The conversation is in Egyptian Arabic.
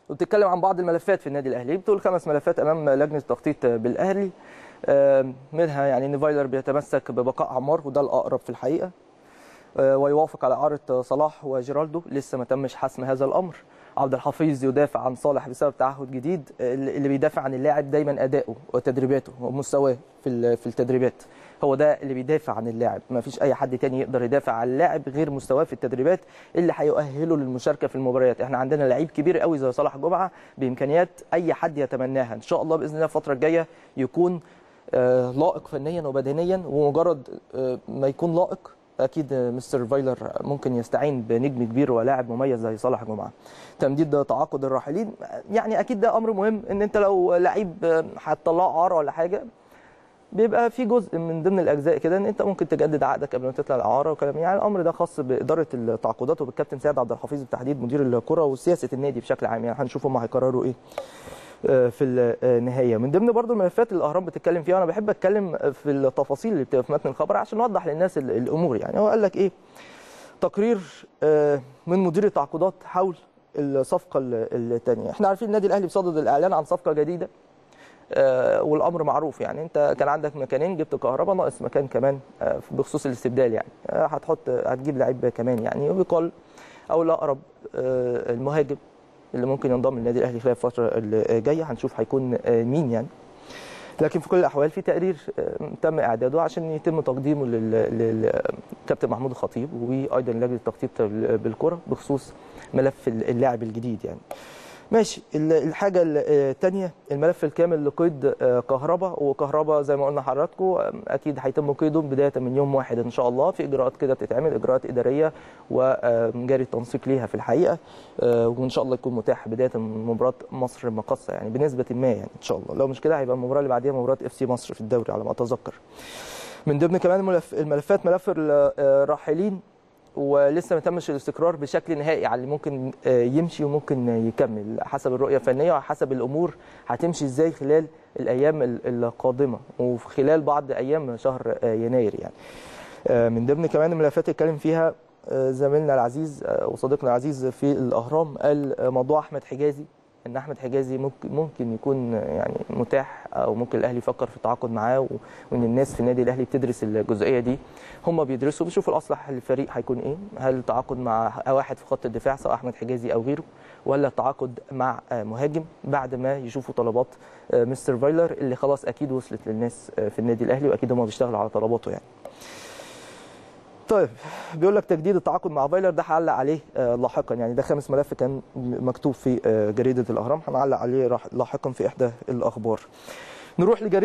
وبتتكلم عن بعض الملفات في النادي الاهلي بتقول خمس ملفات امام لجنه التخطيط بالاهلي آه، منها يعني ان فايلر بيتمسك ببقاء عمار وده الاقرب في الحقيقه آه، ويوافق على اعاره صلاح وجيرالدو لسه ما تمش حسم هذا الامر عبد الحفيظ يدافع عن صالح بسبب تعهد جديد اللي بيدافع عن اللاعب دايما اداؤه وتدريباته ومستواه في ال- في التدريبات هو ده اللي بيدافع عن اللاعب ما فيش اي حد تاني يقدر يدافع عن اللاعب غير مستواه في التدريبات اللي هيؤهله للمشاركه في المباريات احنا عندنا لعيب كبير قوي زي صلاح جمعه بامكانيات اي حد يتمناها ان شاء الله باذن الله الفتره الجايه يكون آه، لائق فنيا وبدنيا ومجرد آه، ما يكون لائق اكيد آه، مستر فايلر ممكن يستعين بنجم كبير ولاعب مميز زي صالح جمعه تمديد تعاقد الراحلين يعني اكيد ده امر مهم ان انت لو لعيب آه، هتطلعه عاره ولا حاجه بيبقى في جزء من ضمن الاجزاء كده ان انت ممكن تجدد عقدك قبل ما تطلع الاعاره وكلام يعني الامر ده خاص باداره التعاقدات وبالكابتن سيد عبد الحفيظ بالتحديد مدير الكره وسياسه النادي بشكل عام يعني هنشوف هم هيقرروا ايه آه، في النهايه من ضمن برضو الملفات اللي الاهرام بتتكلم فيها وانا بحب اتكلم في التفاصيل اللي بتبقى في متن الخبر عشان نوضح للناس ال- الامور يعني هو قال لك ايه تقرير آه، من مدير التعاقدات حول الصفقه الثانيه احنا عارفين النادي الاهلي بصدد الاعلان عن صفقه جديده آه، والامر معروف يعني انت كان عندك مكانين جبت كهرباء ناقص مكان كمان آه، بخصوص الاستبدال يعني آه، هتحط هتجيب لعيب كمان يعني وبيقال او الاقرب آه، المهاجم اللي ممكن ينضم للنادي الاهلي خلال الفتره اللي جايه هنشوف هيكون آه، مين يعني لكن في كل الاحوال في تقرير آه، تم اعداده عشان يتم تقديمه لل- للكابتن محمود الخطيب وايضا لجنه التخطيط بالكره بخصوص ملف اللاعب الجديد يعني ماشي ال- الحاجه الثانيه الملف الكامل لقيد آه، كهرباء وكهرباء زي ما قلنا لحضراتكم آه، اكيد هيتم قيده بدايه من يوم واحد ان شاء الله في اجراءات كده بتتعمل اجراءات اداريه وجاري التنسيق ليها في الحقيقه آه، وان شاء الله يكون متاح بدايه من مباراه مصر المقاصه يعني بنسبه ما يعني ان شاء الله لو مش كده هيبقى المباراه اللي بعديها مباراه اف سي مصر في الدوري على ما اتذكر من ضمن كمان الملف الملفات ملف الراحلين ولسه ما تمش الاستقرار بشكل نهائي على اللي ممكن آه، يمشي وممكن يكمل حسب الرؤيه الفنيه وحسب الامور هتمشي ازاي خلال الايام ال- القادمه وفي خلال بعض ايام شهر آه، يناير يعني آه، من ضمن كمان الملفات اللي اتكلم فيها آه، زميلنا العزيز آه، وصديقنا العزيز في الاهرام قال آه، موضوع احمد حجازي ان احمد حجازي ممكن ممكن يكون آه، يعني متاح او ممكن الاهلي يفكر في التعاقد معاه و- وان الناس في النادي الاهلي بتدرس الجزئيه دي هم بيدرسوا بيشوفوا الاصلح للفريق هيكون ايه هل التعاقد مع واحد في خط الدفاع سواء احمد حجازي او غيره ولا التعاقد مع آه، مهاجم بعد ما يشوفوا طلبات آه، مستر فايلر اللي خلاص اكيد وصلت للناس آه، في النادي الاهلي واكيد هم بيشتغلوا على طلباته يعني طيب بيقول لك تجديد التعاقد مع فايلر ده هعلق عليه آه، لاحقا يعني ده خامس ملف كان مكتوب في آه، جريده الاهرام هنعلق عليه راح- لاحقا في احدى الاخبار نروح لجريده